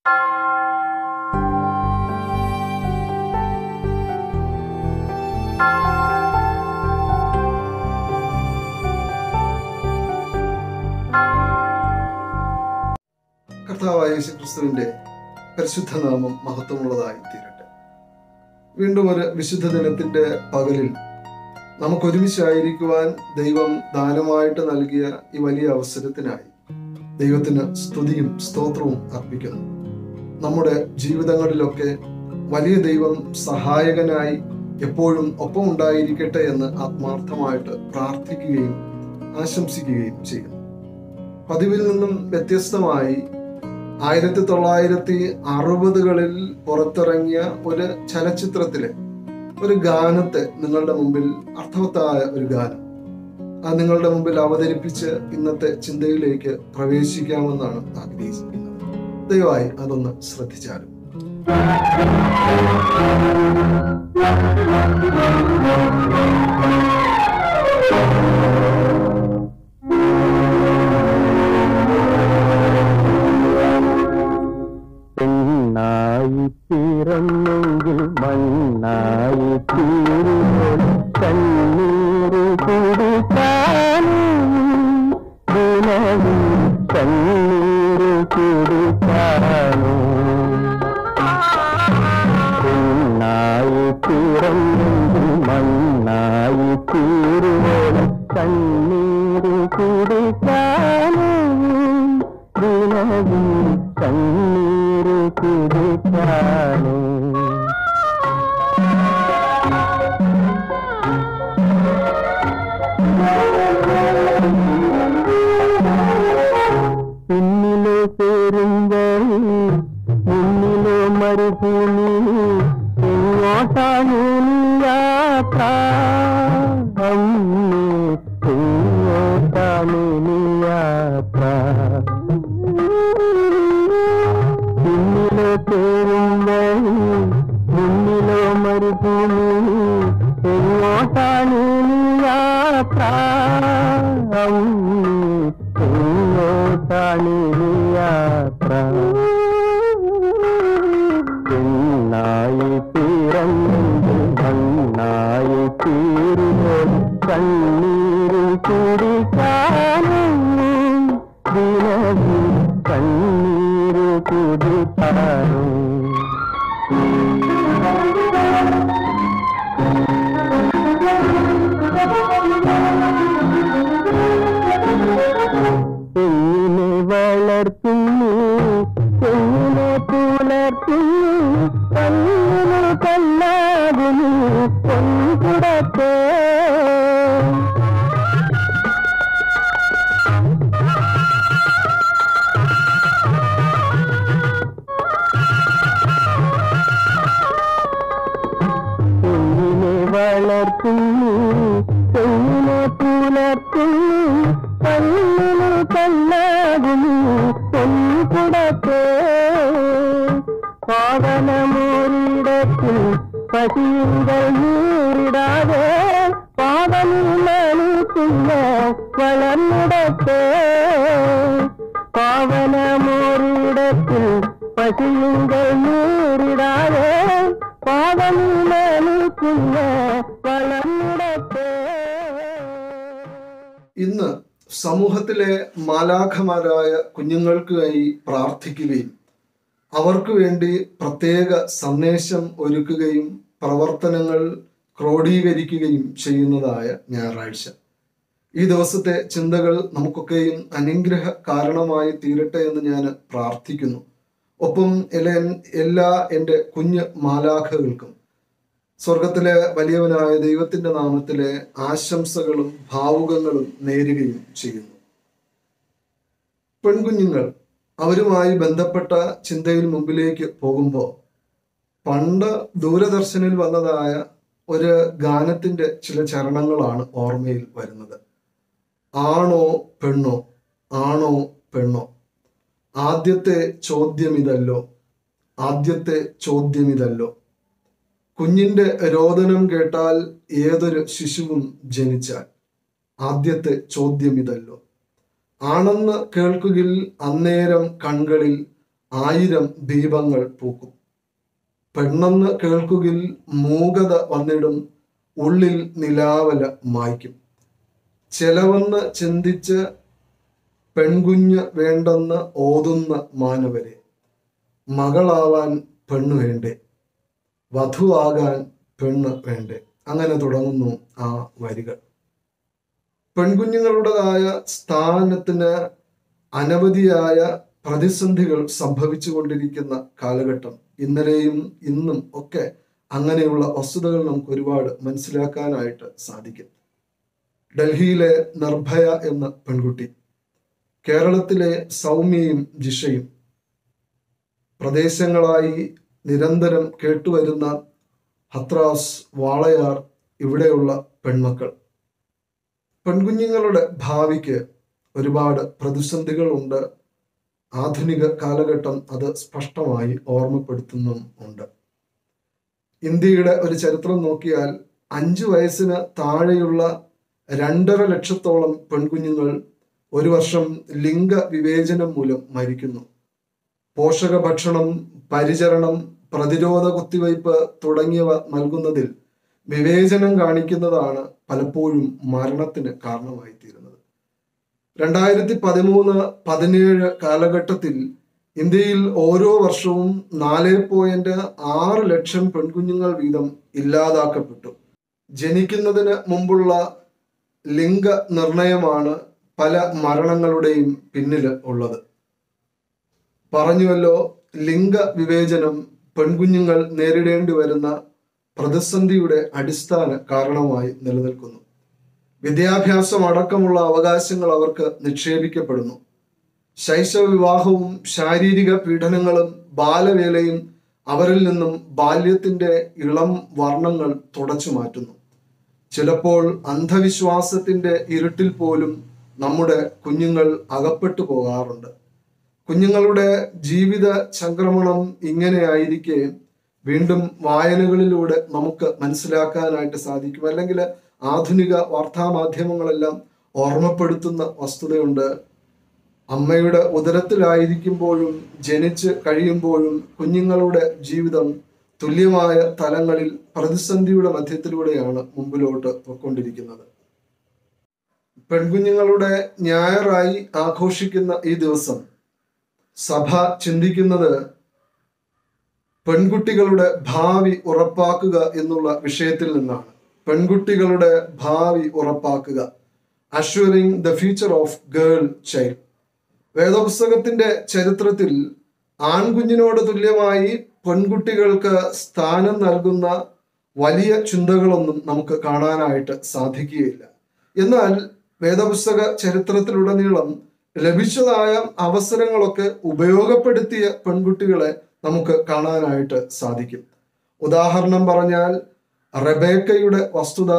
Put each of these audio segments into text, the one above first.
കർത്താവായ യേശു ക്രിസ്തുവിന്റെ പരിശുദ്ധ നാമം മഹത്വമുള്ളതായി തീരട്ടെ വീണ്ടും ഒരു വിശുദ്ധ ദിനത്തിന്റെ പകലിൽ നമുക്ക് ഒരുമിച്ചായിരിക്കുവാൻ ദൈവം ദാനമായിട്ട് നൽകിയ ഈ വലിയ അവസരത്തിനായി ദൈവത്തിന് സ്തുതിയും സ്തോത്രവും അർപ്പിക്കുന്നു നമ്മുടെ ജീവിതങ്ങളിലൊക്കെ വലിയ ദൈവം സഹായകനായി എപ്പോഴും ഒപ്പം ഉണ്ടായിരിക്കട്ടെ എന്ന് ആത്മാർത്ഥമായിട്ട് പ്രാർത്ഥിക്കുകയും ആശംസിക്കുകയും ചെയ്യുന്നു പതിവിൽ നിന്നും വ്യത്യസ്തമായി ആയിരത്തി തൊള്ളായിരത്തി അറുപതുകളിൽ പുറത്തിറങ്ങിയ ഒരു ചലച്ചിത്രത്തിലെ ഒരു ഗാനത്തെ നിങ്ങളുടെ മുമ്പിൽ അർത്ഥവത്തായ ഒരു ഗാനം അത് നിങ്ങളുടെ മുമ്പിൽ അവതരിപ്പിച്ച് ഇന്നത്തെ ചിന്തയിലേക്ക് പ്രവേശിക്കാമെന്നാണ് ആഗ്രഹിക്കുന്നത് ദയവായി അതൊന്ന് ശ്രദ്ധിച്ചാലും പെണ്ണായി പിറന്നെങ്കിൽ മണ്ണായി തീരുമ്പോൾ കണ്ണീര് കുടിക്കാനും ദിനവും കണ്ണീര് കുടിക്കാനും പെണ്ണായി പിറന്നെങ്കിൽ മണ്ണായി തീരുമ്പോൾ കണ്ണീര് കുടിക്കാനും ദിനവും കണ്ണീര് കുടിക്കാനും പിന്നിലെ പേരുങ്കൾ മുന്നിലെ മരുഭൂമി എങ്ങോട്ടാണ് നീ യാത്ര അമ്മേ എങ്ങോട്ടാണ് നീ യാത്ര പിന്നിലെ പേരുങ്കൾ മുന്നിലെ മരുഭൂമി എങ്ങോട്ടാണ് നീ യാത്ര അമ്മേ എങ്ങോട്ടാണ് നീ യാത്ര പെണ്ണായി തീരന്നെങ്കിൽ മണ്ണായി തീരുമ്പോൾ കണ്ണീര് കുടിക്കാനും ദിനവും കണ്ണീര് കുടിക്കാനും എങ്ങനെ വളർത്തുന്നു എങ്ങനെ പുലർത്തുന്നു കണ്ണിന് കല്ലാകുന്നു പൊൻകുടത്തേ എങ്ങനെ വളർത്തുന്നു എങ്ങനെ പുലർത്തുന്നു കണ്ണിന് കല്ലാകുന്നു പൊൻകുടത്തേ പാവനമൊരിടത്തിൽ പശുങ്കൾ നീരിടാതെ പാവനിൽ നനയ്ക്കുന്ന വളർന്നിടത്തേ പാവനമൊരിടത്തിൽ പശുങ്കൾ നീരിടാതെ പാവനിൽ നനയ്ക്കുന്ന വളർന്നിടത്തേ ഇന്ന് സമൂഹത്തിലെ മാലാഖമാരായ കുഞ്ഞുങ്ങൾക്കായി പ്രാർത്ഥിക്കുകയും അവർക്ക് വേണ്ടി പ്രത്യേക സന്ദേശം ഒരുക്കുകയും പ്രവർത്തനങ്ങൾ ക്രോഡീകരിക്കുകയും ചെയ്യുന്നതായ ഞായറാഴ്ച ഈ ദിവസത്തെ ചിന്തകൾ നമുക്കൊക്കെയും അനുഗ്രഹ കാരണമായി തീരട്ടെ എന്ന് ഞാൻ പ്രാർത്ഥിക്കുന്നു ഒപ്പം എല്ലാ എല്ലാ എൻ്റെ കുഞ്ഞ് മാലാഖകൾക്കും സ്വർഗത്തിലെ വലിയവനായ ദൈവത്തിന്റെ നാമത്തിലെ ആശംസകളും ഭാവുകങ്ങളും നേരുകയും ചെയ്യുന്നു പെൺകുഞ്ഞുങ്ങൾ അവരുമായി ബന്ധപ്പെട്ട ചിന്തയിൽ മുമ്പിലേക്ക് പോകുമ്പോൾ പണ്ട് ദൂരദർശനിൽ വന്നതായ ഒരു ഗാനത്തിന്റെ ചില ചരണങ്ങളാണ് ഓർമ്മയിൽ വരുന്നത് ആണോ പെണ്ണോ ആണോ പെണ്ണോ ആദ്യത്തെ ചോദ്യം ഇതല്ലോ ആദ്യത്തെ ചോദ്യം ഇതല്ലോ കുഞ്ഞിന്റെ രോദനം കേട്ടാൽ ഏതൊരു ശിശുവും ജനിച്ചാൽ ആദ്യത്തെ ചോദ്യം ഇതല്ലോ ആണെന്ന് കേൾക്കുകിൽ അന്നേരം കൺകളിൽ ആയിരം ദീപങ്ങൾ പൂക്കും പെണ്ണെന്ന് കേൾക്കുകിൽ മൂകത വന്നിടും ഉള്ളിൽ നിലാവല മായ്ക്കും ചെലവെന്ന് ചിന്തിച്ച് പെൺകുഞ്ഞ് വേണ്ടെന്ന് ഓതുന്ന മാനവരെ മകളാവാൻ പെണ്ണ് വേണ്ടേ വധുവാകാൻ പെണ്ണ് വേണ്ടേ അങ്ങനെ തുടങ്ങുന്നു ആ വരികൾ പെൺകുഞ്ഞുങ്ങളുടേതായ സ്ഥാനത്തിന് അനവധിയായ പ്രതിസന്ധികൾ സംഭവിച്ചു കൊണ്ടിരിക്കുന്ന കാലഘട്ടം ഇന്നലെയും ഇന്നും ഒക്കെ അങ്ങനെയുള്ള വസ്തുതകൾ നമുക്ക് ഒരുപാട് മനസ്സിലാക്കാനായിട്ട് സാധിക്കും ഡൽഹിയിലെ നിർഭയ എന്ന പെൺകുട്ടി കേരളത്തിലെ സൗമ്യയും ജിഷയും പ്രദേശങ്ങളായി നിരന്തരം കേട്ടുവരുന്ന ഹത്രാസ് വാളയാർ ഇവിടെയുള്ള പെൺമക്കൾ പെൺകുഞ്ഞുങ്ങളുടെ ഭാവിക്ക് ഒരുപാട് പ്രതിസന്ധികളുണ്ട് ആധുനിക കാലഘട്ടം അത് സ്പഷ്ടമായി ഓർമ്മപ്പെടുത്തുന്നുമുണ്ട് ഇന്ത്യയുടെ ഒരു ചരിത്രം നോക്കിയാൽ അഞ്ചു വയസ്സിന് താഴെയുള്ള രണ്ടര ലക്ഷത്തോളം പെൺകുഞ്ഞുങ്ങൾ ഒരു വർഷം ലിംഗ വിവേചനം മൂലം മരിക്കുന്നു പോഷക ഭക്ഷണം പരിചരണം പ്രതിരോധ കുത്തിവയ്പ് തുടങ്ങിയവ നൽകുന്നതിൽ വിവേചനം കാണിക്കുന്നതാണ് പലപ്പോഴും മരണത്തിന് കാരണമായി തീരുന്നത് രണ്ടായിരത്തി പതിമൂന്ന് പതിനേഴ് കാലഘട്ടത്തിൽ ഇന്ത്യയിൽ ഓരോ വർഷവും നാല് പോയിന്റ് ആറ് ലക്ഷം പെൺകുഞ്ഞുങ്ങൾ വീതം ഇല്ലാതാക്കപ്പെട്ടു ജനിക്കുന്നതിന് മുമ്പുള്ള ലിംഗ നിർണയമാണ് പല മരണങ്ങളുടെയും പിന്നിൽ ഉള്ളത് പറഞ്ഞുവല്ലോ ലിംഗ വിവേചനം പെൺകുഞ്ഞുങ്ങൾ നേരിടേണ്ടി വരുന്ന പ്രതിസന്ധിയുടെ അടിസ്ഥാന കാരണമായി നിലനിൽക്കുന്നു വിദ്യാഭ്യാസം അടക്കമുള്ള അവകാശങ്ങൾ അവർക്ക് നിക്ഷേപിക്കപ്പെടുന്നു ശൈശവ വിവാഹവും ശാരീരിക പീഡനങ്ങളും ബാലവേലയും അവരിൽ നിന്നും ബാല്യത്തിന്റെ ഇളം വർണ്ണങ്ങൾ തുടച്ചു മാറ്റുന്നു ചിലപ്പോൾ അന്ധവിശ്വാസത്തിന്റെ ഇരുട്ടിൽ പോലും നമ്മുടെ കുഞ്ഞുങ്ങൾ അകപ്പെട്ടു പോകാറുണ്ട് കുഞ്ഞുങ്ങളുടെ ജീവിത സംക്രമണം ഇങ്ങനെയായിരിക്കെ വീണ്ടും വായനകളിലൂടെ നമുക്ക് മനസ്സിലാക്കാനായിട്ട് സാധിക്കും അല്ലെങ്കിൽ ആധുനിക വാർത്താ മാധ്യമങ്ങളെല്ലാം ഓർമ്മപ്പെടുത്തുന്ന വസ്തുതയുണ്ട് അമ്മയുടെ ഉദരത്തിലായിരിക്കുമ്പോഴും ജനിച്ച് കഴിയുമ്പോഴും കുഞ്ഞുങ്ങളുടെ ജീവിതം തുല്യമായ തലങ്ങളിൽ പ്രതിസന്ധിയുടെ മധ്യത്തിലൂടെയാണ് മുമ്പിലോട്ട് പൊയ്ക്കൊണ്ടിരിക്കുന്നത് പെൺകുഞ്ഞുങ്ങളുടെ ഞായറായി ആഘോഷിക്കുന്ന ഈ ദിവസം സഭ ചിന്തിക്കുന്നത് പെൺകുട്ടികളുടെ ഭാവി ഉറപ്പാക്കുക എന്നുള്ള വിഷയത്തിൽ നിന്നാണ് പെൺകുട്ടികളുടെ ഭാവി ഉറപ്പാക്കുക assuring the future of girl child വേദപുസ്തകത്തിന്റെ ചരിത്രത്തിൽ ആൺകുഞ്ഞിനോട് തുല്യമായി പെൺകുട്ടികൾക്ക് സ്ഥാനം നൽകുന്ന വലിയ ചിന്തകളൊന്നും നമുക്ക് കാണാനായിട്ട് സാധിക്കുകയില്ല എന്നാൽ വേദപുസ്തക ചരിത്രത്തിലുടനീളം ലഭിച്ചതായ അവസരങ്ങളൊക്കെ ഉപയോഗപ്പെടുത്തിയ പെൺകുട്ടികളെ നമുക്ക് കാണാനായിട്ട് സാധിക്കും ഉദാഹരണം പറഞ്ഞാൽ റബേക്കയുടെ വസ്തുത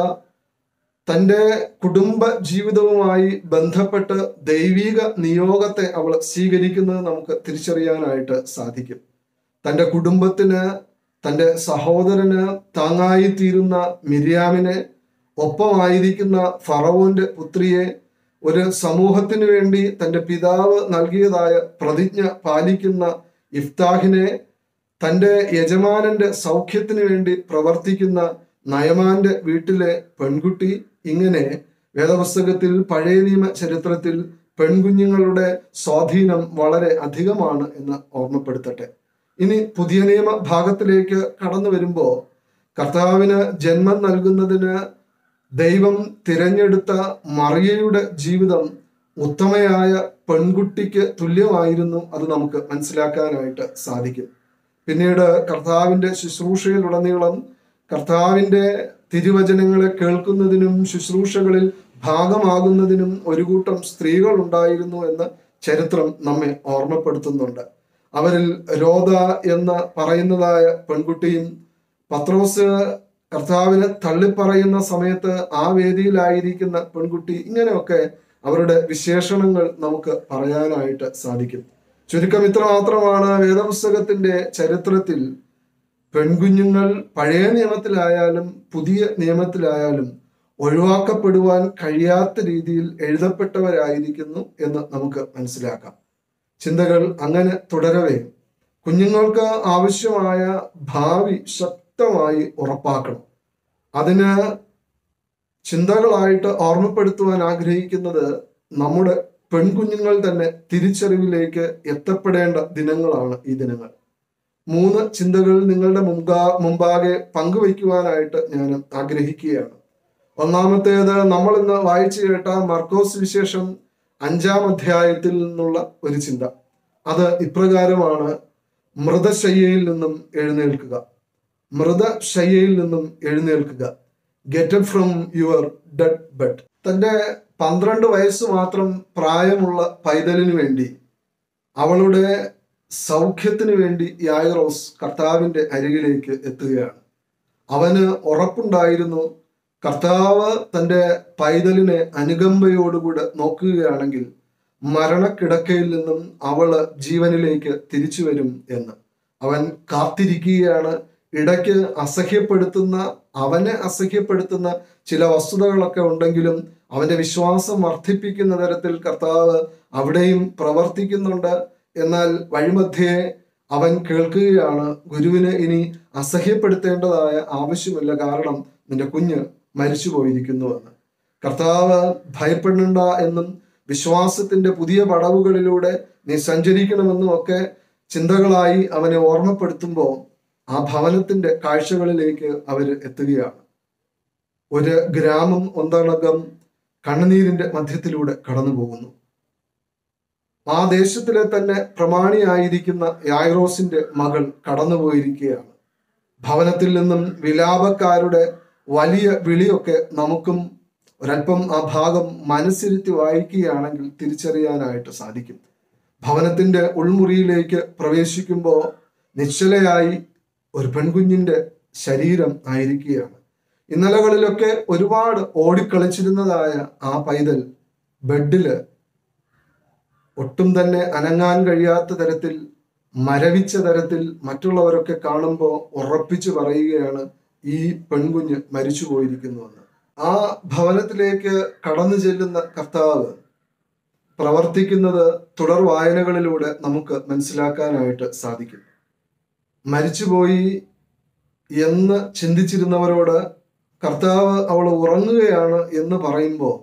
തൻ്റെ കുടുംബ ജീവിതവുമായി ബന്ധപ്പെട്ട് ദൈവിക നിയോഗത്തെ അവൾ സ്വീകരിക്കുന്നത് നമുക്ക് തിരിച്ചറിയാനായിട്ട് സാധിക്കും തൻ്റെ കുടുംബത്തിന് തൻ്റെ സഹോദരന് താങ്ങായി തീരുന്ന മിരിയാമിനെ ഒപ്പമായിരിക്കുന്ന ഫറവോന്റെ പുത്രിയെ ഒരു സമൂഹത്തിന് വേണ്ടി തൻ്റെ പിതാവ് നൽകിയതായ പ്രതിജ്ഞ പാലിക്കുന്ന ഇഫ്താഹിനെ തൻ്റെ യജമാനന്റെ സൗഖ്യത്തിന് വേണ്ടി പ്രവർത്തിക്കുന്ന നയമാന്റെ വീട്ടിലെ പെൺകുട്ടി ഇങ്ങനെ വേദപുസ്തകത്തിൽ പഴയ നിയമ ചരിത്രത്തിൽ പെൺകുഞ്ഞുങ്ങളുടെ സ്വാധീനം വളരെ അധികമാണ് എന്ന് ഓർമ്മപ്പെടുത്തട്ടെ ഇനി പുതിയ നിയമ ഭാഗത്തിലേക്ക് കടന്നു വരുമ്പോൾ കർത്താവിന് ജന്മം നൽകുന്നതിന് ദൈവം തിരഞ്ഞെടുത്ത മറിയയുടെ ജീവിതം ഉത്തമയായ പെൺകുട്ടിക്ക് തുല്യമായിരുന്നു അത് നമുക്ക് മനസ്സിലാക്കാനായിട്ട് സാധിക്കും പിന്നീട് കർത്താവിന്റെ ശുശ്രൂഷയിലുടനീളം കർത്താവിന്റെ തിരുവചനങ്ങളെ കേൾക്കുന്നതിനും ശുശ്രൂഷകളിൽ ഭാഗമാകുന്നതിനും ഒരു കൂട്ടം സ്ത്രീകൾ ഉണ്ടായിരുന്നു എന്ന് ചരിത്രം നമ്മെ ഓർമ്മപ്പെടുത്തുന്നുണ്ട് അവരിൽ രോധ എന്ന് പറയുന്നതായ പെൺകുട്ടിയും പത്രോസ് കർത്താവിനെ തള്ളിപ്പറയുന്ന സമയത്ത് ആ വേദിയിലായിരിക്കുന്ന പെൺകുട്ടി ഇങ്ങനെയൊക്കെ അവരുടെ വിശേഷണങ്ങൾ നമുക്ക് പറയാനായിട്ട് സാധിക്കും ചുരുക്കം ഇത്ര മാത്രമാണ് വേദപുസ്തകത്തിന്റെ ചരിത്രത്തിൽ പെൺകുഞ്ഞുങ്ങൾ പഴയ നിയമത്തിലായാലും പുതിയ നിയമത്തിലായാലും ഒഴിവാക്കപ്പെടുവാൻ കഴിയാത്ത രീതിയിൽ എഴുതപ്പെട്ടവരായിരിക്കുന്നു എന്ന് നമുക്ക് മനസ്സിലാക്കാം ചിന്തകൾ അങ്ങനെ തുടരവേ കുഞ്ഞുങ്ങൾക്ക് ആവശ്യമായ ഭാവി ശക്തമായി ഉറപ്പാക്കണം അതിന് ചിന്തകളായിട്ട് ഓർമ്മപ്പെടുത്തുവാൻ ആഗ്രഹിക്കുന്നത് നമ്മുടെ പെൺകുഞ്ഞുങ്ങൾ തന്നെ തിരിച്ചറിവിലേക്ക് എത്തപ്പെടേണ്ട ദിനങ്ങളാണ് ഈ ദിനങ്ങൾ മൂന്ന് ചിന്തകൾ നിങ്ങളുടെ മുമ്പാ മുമ്പാകെ പങ്കുവയ്ക്കുവാനായിട്ട് ഞാൻ ആഗ്രഹിക്കുകയാണ് ഒന്നാമത്തേത് നമ്മൾ ഇന്ന് വായിച്ചു കേട്ട മർക്കോസ് വിശേഷം അഞ്ചാം അധ്യായത്തിൽ നിന്നുള്ള ഒരു ചിന്ത അത് ഇപ്രകാരമാണ് മൃതശയ്യയിൽ നിന്നും എഴുന്നേൽക്കുക മൃതശയ്യയിൽ നിന്നും എഴുന്നേൽക്കുക get from your dead bed തന്റെ പന്ത്രണ്ട് വയസ്സ് മാത്രം പ്രായമുള്ള പൈതലിന് വേണ്ടി അവളുടെ സൗഖ്യത്തിന് വേണ്ടി യായറോസ് കർത്താവിന്റെ അരികിലേക്ക് എത്തുകയാണ് അവന് ഉറപ്പുണ്ടായിരുന്നു കർത്താവ് തന്റെ പൈതലിനെ അനുകമ്പയോടുകൂടെ നോക്കുകയാണെങ്കിൽ മരണക്കിടക്കയിൽ നിന്നും അവള് ജീവനിലേക്ക് തിരിച്ചു വരും എന്ന് അവൻ കാത്തിരിക്കുകയാണ് ഇടയ്ക്ക് അസഹ്യപ്പെടുത്തുന്ന അവനെ അസഹ്യപ്പെടുത്തുന്ന ചില വസ്തുതകളൊക്കെ ഉണ്ടെങ്കിലും അവന്റെ വിശ്വാസം വർദ്ധിപ്പിക്കുന്ന തരത്തിൽ കർത്താവ് അവിടെയും പ്രവർത്തിക്കുന്നുണ്ട് എന്നാൽ വഴിമധ്യേ അവൻ കേൾക്കുകയാണ് ഗുരുവിന് ഇനി അസഹ്യപ്പെടുത്തേണ്ടതായ ആവശ്യമില്ല കാരണം നിന്റെ കുഞ്ഞ് മരിച്ചു പോയിരിക്കുന്നുവെന്ന് കർത്താവ് ഭയപ്പെടേണ്ട എന്നും വിശ്വാസത്തിന്റെ പുതിയ പടവുകളിലൂടെ നീ സഞ്ചരിക്കണമെന്നും ഒക്കെ ചിന്തകളായി അവനെ ഓർമ്മപ്പെടുത്തുമ്പോൾ ആ ഭവനത്തിന്റെ കാഴ്ചകളിലേക്ക് അവർ എത്തുകയാണ് ഒരു ഗ്രാമം ഒന്നടങ്കം കണ്ണുനീരിന്റെ മധ്യത്തിലൂടെ കടന്നു പോകുന്നു ആ ദേശത്തിലെ തന്നെ പ്രമാണിയായിരിക്കുന്ന യായറോസിന്റെ മകൾ കടന്നുപോയിരിക്കുകയാണ് ഭവനത്തിൽ നിന്നും വിലാപക്കാരുടെ വലിയ വിളിയൊക്കെ നമുക്കും ഒരല്പം ആ ഭാഗം മനസ്സിരുത്തി വായിക്കുകയാണെങ്കിൽ തിരിച്ചറിയാനായിട്ട് സാധിക്കും ഭവനത്തിന്റെ ഉൾമുറിയിലേക്ക് പ്രവേശിക്കുമ്പോൾ നിശ്ചലയായി ഒരു പെൺകുഞ്ഞിന്റെ ശരീരം ആയിരിക്കുകയാണ് ഇന്നലകളിലൊക്കെ ഒരുപാട് ഓടിക്കളിച്ചിരുന്നതായ ആ പൈതൽ ബെഡില് ഒട്ടും തന്നെ അനങ്ങാൻ കഴിയാത്ത തരത്തിൽ മരവിച്ച തരത്തിൽ മറ്റുള്ളവരൊക്കെ കാണുമ്പോൾ ഉറപ്പിച്ചു പറയുകയാണ് ഈ പെൺകുഞ്ഞ് മരിച്ചു പോയിരിക്കുന്നുവെന്ന് ആ ഭവനത്തിലേക്ക് കടന്നു ചെല്ലുന്ന കർത്താവ് പ്രവർത്തിക്കുന്നത് തുടർ വായനകളിലൂടെ നമുക്ക് മനസ്സിലാക്കാനായിട്ട് സാധിക്കും മരിച്ചുപോയി എന്ന് ചിന്തിച്ചിരുന്നവരോട് കർത്താവ് അവൾ ഉറങ്ങുകയാണ് എന്ന് പറയുമ്പോൾ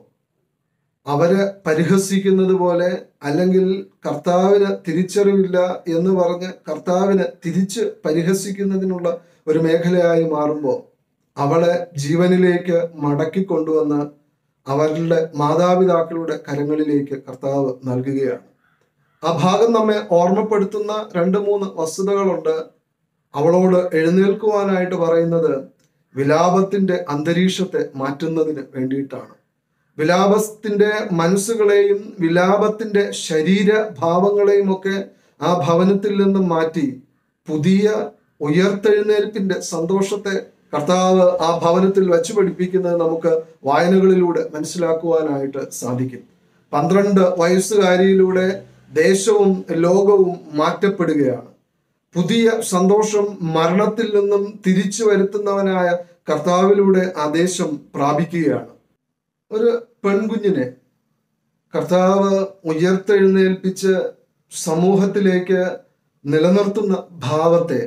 അവരെ പരിഹസിക്കുന്നത് പോലെ അല്ലെങ്കിൽ കർത്താവിന് തിരിച്ചറിവില്ല എന്ന് പറഞ്ഞ് കർത്താവിനെ തിരിച്ച് പരിഹസിക്കുന്നതിനുള്ള ഒരു മേഖലയായി മാറുമ്പോൾ അവളെ ജീവനിലേക്ക് മടക്കി കൊണ്ടുവന്ന് അവരുടെ മാതാപിതാക്കളുടെ കരങ്ങളിലേക്ക് കർത്താവ് നൽകുകയാണ് ആ ഭാഗം നമ്മെ ഓർമ്മപ്പെടുത്തുന്ന രണ്ട് മൂന്ന് വസ്തുതകളുണ്ട് അവളോട് എഴുന്നേൽക്കുവാനായിട്ട് പറയുന്നത് വിലാപത്തിന്റെ അന്തരീക്ഷത്തെ മാറ്റുന്നതിന് വേണ്ടിയിട്ടാണ് വിലാപത്തിന്റെ മനസ്സുകളെയും വിലാപത്തിന്റെ ശരീര ഭാവങ്ങളെയും ഒക്കെ ആ ഭവനത്തിൽ നിന്നും മാറ്റി പുതിയ ഉയർത്തെഴുന്നേൽപ്പിന്റെ സന്തോഷത്തെ കർത്താവ് ആ ഭവനത്തിൽ വച്ചു പഠിപ്പിക്കുന്നത് നമുക്ക് വായനകളിലൂടെ മനസ്സിലാക്കുവാനായിട്ട് സാധിക്കും പന്ത്രണ്ട് വയസ്സുകാരിയിലൂടെ ദേശവും ലോകവും മാറ്റപ്പെടുകയാണ് പുതിയ സന്തോഷം മരണത്തിൽ നിന്നും തിരിച്ചു വരുത്തുന്നവനായ കർത്താവിലൂടെ ആ ദേശം പ്രാപിക്കുകയാണ് ഒരു പെൺകുഞ്ഞിനെ കർത്താവ് ഉയർത്തെഴുന്നേൽപ്പിച്ച് സമൂഹത്തിലേക്ക് നിലനിർത്തുന്ന ഭാവത്തെ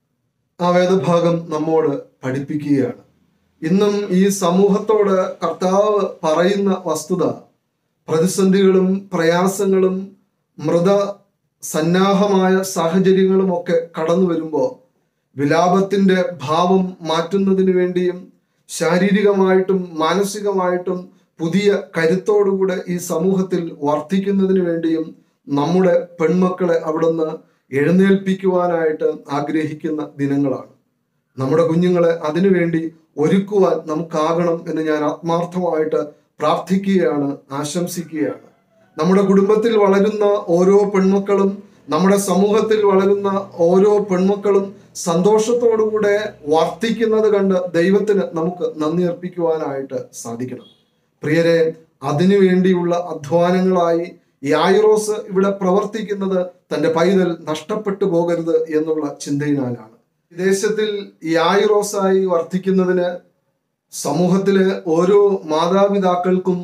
ആ വേദഭാഗം നമ്മോട് പഠിപ്പിക്കുകയാണ് ഇന്നും ഈ സമൂഹത്തോട് കർത്താവ് പറയുന്ന വസ്തുത പ്രതിസന്ധികളും പ്രയാസങ്ങളും മൃത സന്നാഹമായ സാഹചര്യങ്ങളും ഒക്കെ കടന്നു വരുമ്പോൾ വിലാപത്തിന്റെ ഭാവം മാറ്റുന്നതിന് വേണ്ടിയും ശാരീരികമായിട്ടും മാനസികമായിട്ടും പുതിയ കരുത്തോടുകൂടെ ഈ സമൂഹത്തിൽ വർദ്ധിക്കുന്നതിന് വേണ്ടിയും നമ്മുടെ പെൺമക്കളെ അവിടുന്ന് എഴുന്നേൽപ്പിക്കുവാനായിട്ട് ആഗ്രഹിക്കുന്ന ദിനങ്ങളാണ് നമ്മുടെ കുഞ്ഞുങ്ങളെ അതിനുവേണ്ടി ഒരുക്കുവാൻ നമുക്കാകണം എന്ന് ഞാൻ ആത്മാർത്ഥമായിട്ട് പ്രാർത്ഥിക്കുകയാണ് ആശംസിക്കുകയാണ് നമ്മുടെ കുടുംബത്തിൽ വളരുന്ന ഓരോ പെൺമക്കളും നമ്മുടെ സമൂഹത്തിൽ വളരുന്ന ഓരോ പെൺമക്കളും സന്തോഷത്തോടുകൂടെ വർത്തിക്കുന്നത് കണ്ട് ദൈവത്തിന് നമുക്ക് നന്ദി അർപ്പിക്കുവാനായിട്ട് സാധിക്കണം പ്രിയരെ അതിനു വേണ്ടിയുള്ള അധ്വാനങ്ങളായി യായിറോസ് ഇവിടെ പ്രവർത്തിക്കുന്നത് തന്റെ പൈതൽ നഷ്ടപ്പെട്ടു പോകരുത് എന്നുള്ള ചിന്തയിനാലാണ് വിദേശത്തിൽ യായിറോസായി വർത്തിക്കുന്നതിന് സമൂഹത്തിലെ ഓരോ മാതാപിതാക്കൾക്കും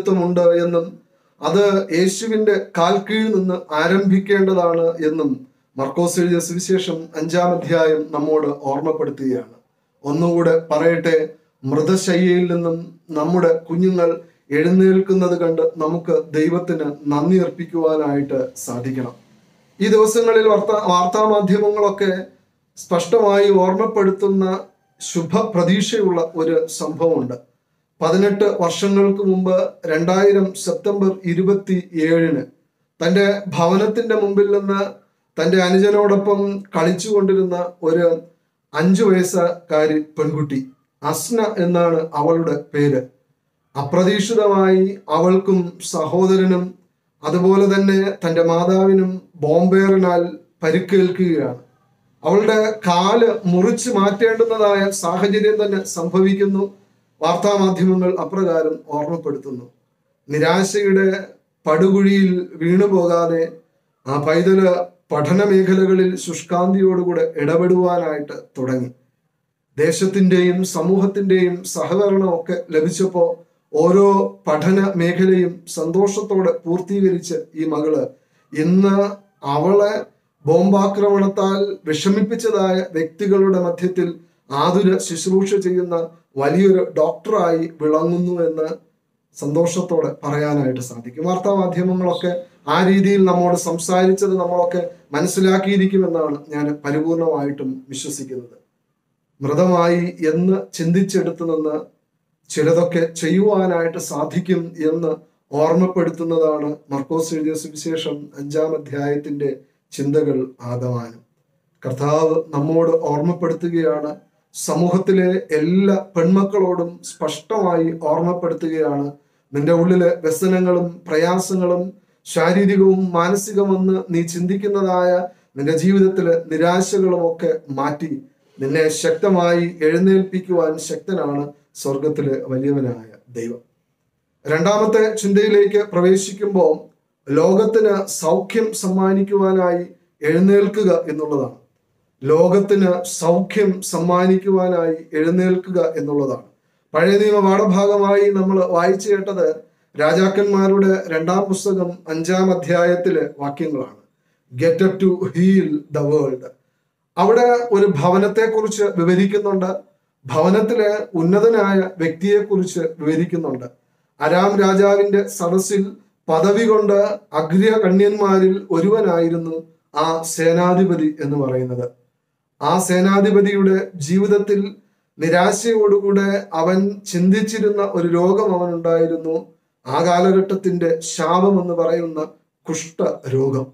ഉത്തരവാദിത്വമുണ്ട് എന്നും അത് യേശുവിന്റെ കാൽക്കീഴിൽ നിന്ന് ആരംഭിക്കേണ്ടതാണ് എന്നും മർക്കോസ് എഴുതിയ സുവിശേഷം അഞ്ചാം അധ്യായം നമ്മോട് ഓർമ്മപ്പെടുത്തുകയാണ് ഒന്നുകൂടെ പറയട്ടെ മൃതശയ്യയിൽ നിന്നും നമ്മുടെ കുഞ്ഞുങ്ങൾ എഴുന്നേൽക്കുന്നത് കണ്ട് നമുക്ക് ദൈവത്തിന് നന്ദി അർപ്പിക്കുവാനായിട്ട് സാധിക്കണം ഈ ദിവസങ്ങളിൽ വാർത്താ വാർത്താമാധ്യമങ്ങളൊക്കെ സ്പഷ്ടമായി ഓർമ്മപ്പെടുത്തുന്ന ശുഭ പ്രതീക്ഷയുള്ള ഒരു സംഭവമുണ്ട് പതിനെട്ട് വർഷങ്ങൾക്ക് മുമ്പ് രണ്ടായിരം സെപ്റ്റംബർ ഇരുപത്തി ഏഴിന് തൻ്റെ ഭവനത്തിന്റെ മുമ്പിൽ നിന്ന് തൻ്റെ അനുജനോടൊപ്പം കളിച്ചുകൊണ്ടിരുന്ന ഒരു അഞ്ചു വയസ്സുകാരി പെൺകുട്ടി അസ്ന എന്നാണ് അവളുടെ പേര് അപ്രതീക്ഷിതമായി അവൾക്കും സഹോദരനും അതുപോലെ തന്നെ തൻ്റെ മാതാവിനും ബോംബേറിനാൽ പരിക്കേൽക്കുകയാണ് അവളുടെ കാല് മുറിച്ച് മാറ്റേണ്ടുന്നതായ സാഹചര്യം തന്നെ സംഭവിക്കുന്നു വാർത്താമാധ്യമങ്ങൾ അപ്രകാരം ഓർമ്മപ്പെടുത്തുന്നു നിരാശയുടെ പടുകുഴിയിൽ വീണുപോകാതെ ആ പൈതല് പഠന മേഖലകളിൽ ശുഷ്കാന്തിയോടുകൂടെ ഇടപെടുവാനായിട്ട് തുടങ്ങി ദേശത്തിന്റെയും സമൂഹത്തിന്റെയും സഹകരണമൊക്കെ ലഭിച്ചപ്പോൾ ഓരോ പഠന മേഖലയും സന്തോഷത്തോടെ പൂർത്തീകരിച്ച് ഈ മകള് ഇന്ന് അവളെ ബോംബാക്രമണത്താൽ വിഷമിപ്പിച്ചതായ വ്യക്തികളുടെ മധ്യത്തിൽ ആതുര ശുശ്രൂഷ ചെയ്യുന്ന വലിയൊരു ഡോക്ടറായി വിളങ്ങുന്നു എന്ന് സന്തോഷത്തോടെ പറയാനായിട്ട് സാധിക്കും വാർത്താ മാധ്യമങ്ങളൊക്കെ ആ രീതിയിൽ നമ്മോട് സംസാരിച്ചത് നമ്മളൊക്കെ മനസ്സിലാക്കിയിരിക്കുമെന്നാണ് ഞാൻ പരിപൂർണമായിട്ടും വിശ്വസിക്കുന്നത് മൃതമായി എന്ന് ചിന്തിച്ചെടുത്തു നിന്ന് ചിലതൊക്കെ ചെയ്യുവാനായിട്ട് സാധിക്കും എന്ന് ഓർമ്മപ്പെടുത്തുന്നതാണ് മർക്കോസ് എഴുതിയ സുവിശേഷം അഞ്ചാം അധ്യായത്തിന്റെ ചിന്തകൾ ആകമാനം കർത്താവ് നമ്മോട് ഓർമ്മപ്പെടുത്തുകയാണ് സമൂഹത്തിലെ എല്ലാ പെൺമക്കളോടും സ്പഷ്ടമായി ഓർമ്മപ്പെടുത്തുകയാണ് നിന്റെ ഉള്ളിലെ വ്യസനങ്ങളും പ്രയാസങ്ങളും ശാരീരികവും മാനസികമെന്ന് നീ ചിന്തിക്കുന്നതായ നിന്റെ ജീവിതത്തിലെ നിരാശകളും ഒക്കെ മാറ്റി നിന്നെ ശക്തമായി എഴുന്നേൽപ്പിക്കുവാൻ ശക്തനാണ് സ്വർഗത്തിലെ വലിയവനായ ദൈവം രണ്ടാമത്തെ ചിന്തയിലേക്ക് പ്രവേശിക്കുമ്പോൾ ലോകത്തിന് സൗഖ്യം സമ്മാനിക്കുവാനായി എഴുന്നേൽക്കുക എന്നുള്ളതാണ് ലോകത്തിന് സൗഖ്യം സമ്മാനിക്കുവാനായി എഴുന്നേൽക്കുക എന്നുള്ളതാണ് പഴയ നിയമ പാഠഭാഗമായി നമ്മൾ വായിച്ചു കേട്ടത് രാജാക്കന്മാരുടെ രണ്ടാം പുസ്തകം അഞ്ചാം അധ്യായത്തിലെ വാക്യങ്ങളാണ് get up to heal the world അവിടെ ഒരു ഭവനത്തെക്കുറിച്ച് വിവരിക്കുന്നുണ്ട് ഭവനത്തിലെ ഉന്നതനായ വ്യക്തിയെക്കുറിച്ച് വിവരിക്കുന്നുണ്ട് അരാം രാജാവിന്റെ സദസ്സിൽ പദവി കൊണ്ട് അഗ്രകണ്യന്മാരിൽ ഒരുവനായിരുന്നു ആ സേനാധിപതി എന്ന് പറയുന്നത് ആ സേനാധിപതിയുടെ ജീവിതത്തിൽ നിരാശയോടുകൂടെ അവൻ ചിന്തിച്ചിരുന്ന ഒരു രോഗം അവനുണ്ടായിരുന്നു ആ കാലഘട്ടത്തിന്റെ ശാപം എന്ന് പറയുന്ന കുഷ്ഠ രോഗം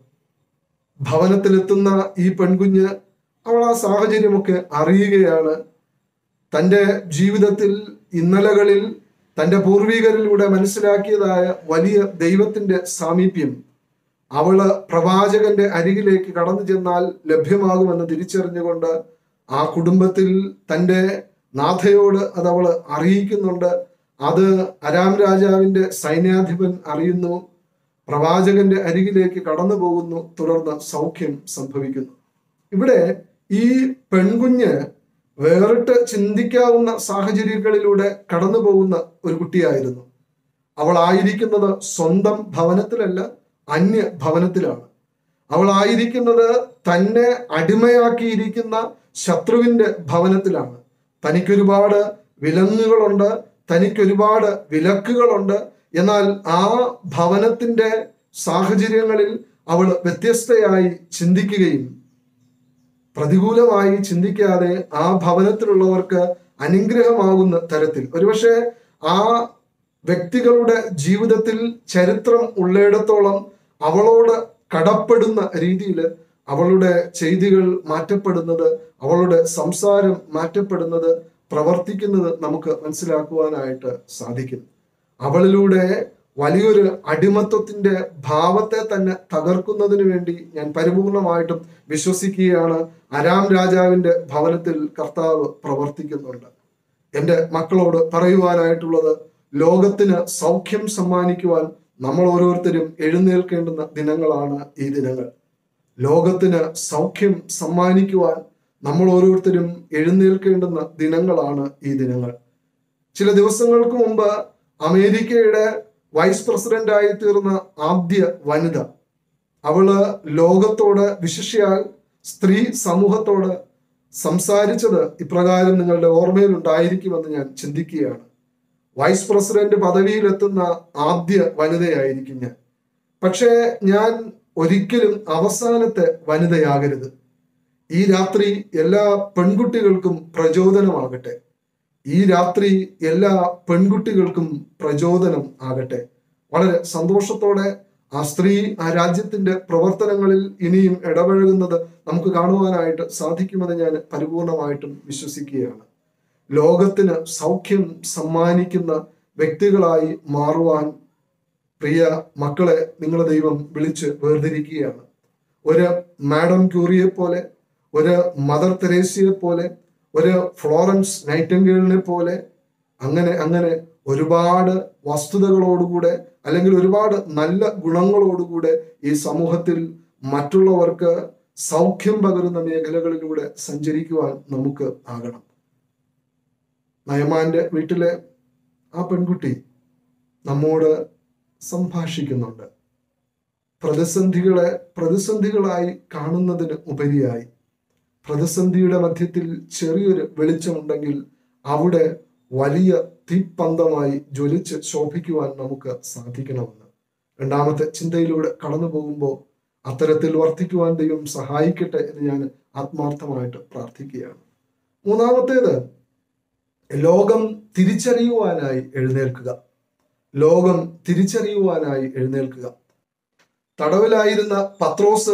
ഭവനത്തിലെത്തുന്ന ഈ പെൺകുഞ്ഞ് അവൾ ആ സാഹചര്യമൊക്കെ അറിയുകയാണ് തൻ്റെ ജീവിതത്തിൽ ഇന്നലകളിൽ തൻ്റെ പൂർവികരിലൂടെ മനസ്സിലാക്കിയതായ വലിയ ദൈവത്തിന്റെ സാമീപ്യം അവള് പ്രവാചകന്റെ അരികിലേക്ക് കടന്നു ചെന്നാൽ ലഭ്യമാകുമെന്ന് തിരിച്ചറിഞ്ഞുകൊണ്ട് ആ കുടുംബത്തിൽ തൻ്റെ നാഥയോട് അത് അവള് അറിയിക്കുന്നുണ്ട് അത് അരാം രാജാവിന്റെ സൈന്യാധിപൻ അറിയുന്നു പ്രവാചകന്റെ അരികിലേക്ക് കടന്നു പോകുന്നു തുടർന്ന് സൗഖ്യം സംഭവിക്കുന്നു ഇവിടെ ഈ പെൺകുഞ്ഞ് വേറിട്ട് ചിന്തിക്കാവുന്ന സാഹചര്യങ്ങളിലൂടെ കടന്നു പോകുന്ന ഒരു കുട്ടിയായിരുന്നു അവൾ ആയിരിക്കുന്നത് സ്വന്തം ഭവനത്തിലല്ല അന്യ ഭവനത്തിലാണ് അവൾ ആയിരിക്കുന്നത് തന്നെ അടിമയാക്കിയിരിക്കുന്ന ശത്രുവിന്റെ ഭവനത്തിലാണ് തനിക്കൊരുപാട് വിലങ്ങുകളുണ്ട് തനിക്കൊരുപാട് വിലക്കുകളുണ്ട് എന്നാൽ ആ ഭവനത്തിന്റെ സാഹചര്യങ്ങളിൽ അവൾ വ്യത്യസ്തയായി ചിന്തിക്കുകയും പ്രതികൂലമായി ചിന്തിക്കാതെ ആ ഭവനത്തിലുള്ളവർക്ക് അനുഗ്രഹമാകുന്ന തരത്തിൽ ഒരുപക്ഷെ ആ വ്യക്തികളുടെ ജീവിതത്തിൽ ചരിത്രം ഉള്ളിടത്തോളം അവളോട് കടപ്പെടുന്ന രീതിയിൽ അവളുടെ ചെയ്തികൾ മാറ്റപ്പെടുന്നത് അവളുടെ സംസാരം മാറ്റപ്പെടുന്നത് പ്രവർത്തിക്കുന്നത് നമുക്ക് മനസ്സിലാക്കുവാനായിട്ട് സാധിക്കും അവളിലൂടെ വലിയൊരു അടിമത്വത്തിന്റെ ഭാവത്തെ തന്നെ തകർക്കുന്നതിന് വേണ്ടി ഞാൻ പരിപൂർണമായിട്ടും വിശ്വസിക്കുകയാണ് അരാം രാജാവിന്റെ ഭവനത്തിൽ കർത്താവ് പ്രവർത്തിക്കുന്നുണ്ട് എൻ്റെ മക്കളോട് പറയുവാനായിട്ടുള്ളത് ലോകത്തിന് സൗഖ്യം സമ്മാനിക്കുവാൻ നമ്മൾ ഓരോരുത്തരും എഴുന്നേൽക്കേണ്ടുന്ന ദിനങ്ങളാണ് ഈ ദിനങ്ങൾ ലോകത്തിന് സൗഖ്യം സമ്മാനിക്കുവാൻ നമ്മൾ ഓരോരുത്തരും എഴുന്നേൽക്കേണ്ടുന്ന ദിനങ്ങളാണ് ഈ ദിനങ്ങൾ ചില ദിവസങ്ങൾക്ക് മുമ്പ് അമേരിക്കയുടെ വൈസ് പ്രസിഡന്റ് ആയി തീർന്ന ആദ്യ വനിത അവള് ലോകത്തോട് വിശിഷ്യാൽ സ്ത്രീ സമൂഹത്തോട് സംസാരിച്ചത് ഇപ്രകാരം നിങ്ങളുടെ ഓർമ്മയിൽ ഉണ്ടായിരിക്കുമെന്ന് ഞാൻ ചിന്തിക്കുകയാണ് വൈസ് പ്രസിഡന്റ് പദവിയിലെത്തുന്ന ആദ്യ വനിതയായിരിക്കും ഞാൻ പക്ഷേ ഞാൻ ഒരിക്കലും അവസാനത്തെ വനിതയാകരുത് ഈ രാത്രി എല്ലാ പെൺകുട്ടികൾക്കും പ്രചോദനമാകട്ടെ ഈ രാത്രി എല്ലാ പെൺകുട്ടികൾക്കും പ്രചോദനം ആകട്ടെ വളരെ സന്തോഷത്തോടെ ആ സ്ത്രീ ആ രാജ്യത്തിന്റെ പ്രവർത്തനങ്ങളിൽ ഇനിയും ഇടപഴകുന്നത് നമുക്ക് കാണുവാനായിട്ട് സാധിക്കുമെന്ന് ഞാൻ പരിപൂർണമായിട്ടും വിശ്വസിക്കുകയാണ് ലോകത്തിന് സൗഖ്യം സമ്മാനിക്കുന്ന വ്യക്തികളായി മാറുവാൻ പ്രിയ മക്കളെ നിങ്ങളെ ദൈവം വിളിച്ച് വേർതിരിക്കുകയാണ് ഒരു മാഡം ക്യൂറിയെ പോലെ ഒരു മദർ തെരേസയെ പോലെ ഒരു ഫ്ലോറൻസ് നൈറ്റംഗേളിനെ പോലെ അങ്ങനെ അങ്ങനെ ഒരുപാട് വസ്തുതകളോടുകൂടെ അല്ലെങ്കിൽ ഒരുപാട് നല്ല ഗുണങ്ങളോടുകൂടെ ഈ സമൂഹത്തിൽ മറ്റുള്ളവർക്ക് സൗഖ്യം പകരുന്ന മേഖലകളിലൂടെ സഞ്ചരിക്കുവാൻ നമുക്ക് ആകണം നയമാന്റെ വീട്ടിലെ ആ പെൺകുട്ടി നമ്മോട് സംഭാഷിക്കുന്നുണ്ട് പ്രതിസന്ധികളെ പ്രതിസന്ധികളായി കാണുന്നതിന് ഉപരിയായി പ്രതിസന്ധിയുടെ മധ്യത്തിൽ ചെറിയൊരു വെളിച്ചമുണ്ടെങ്കിൽ അവിടെ വലിയ തീപ്പന്തമായി ജ്വലിച്ച് ശോഭിക്കുവാൻ നമുക്ക് സാധിക്കണമെന്ന് രണ്ടാമത്തെ ചിന്തയിലൂടെ കടന്നു പോകുമ്പോൾ അത്തരത്തിൽ വർദ്ധിക്കുവാൻ ദൈവം സഹായിക്കട്ടെ എന്ന് ഞാൻ ആത്മാർത്ഥമായിട്ട് പ്രാർത്ഥിക്കുകയാണ് മൂന്നാമത്തേത് ലോകം തിരിച്ചറിയുവാനായി എഴുന്നേൽക്കുക ലോകം തിരിച്ചറിയുവാനായി എഴുന്നേൽക്കുക തടവിലായിരുന്ന പത്രോസ്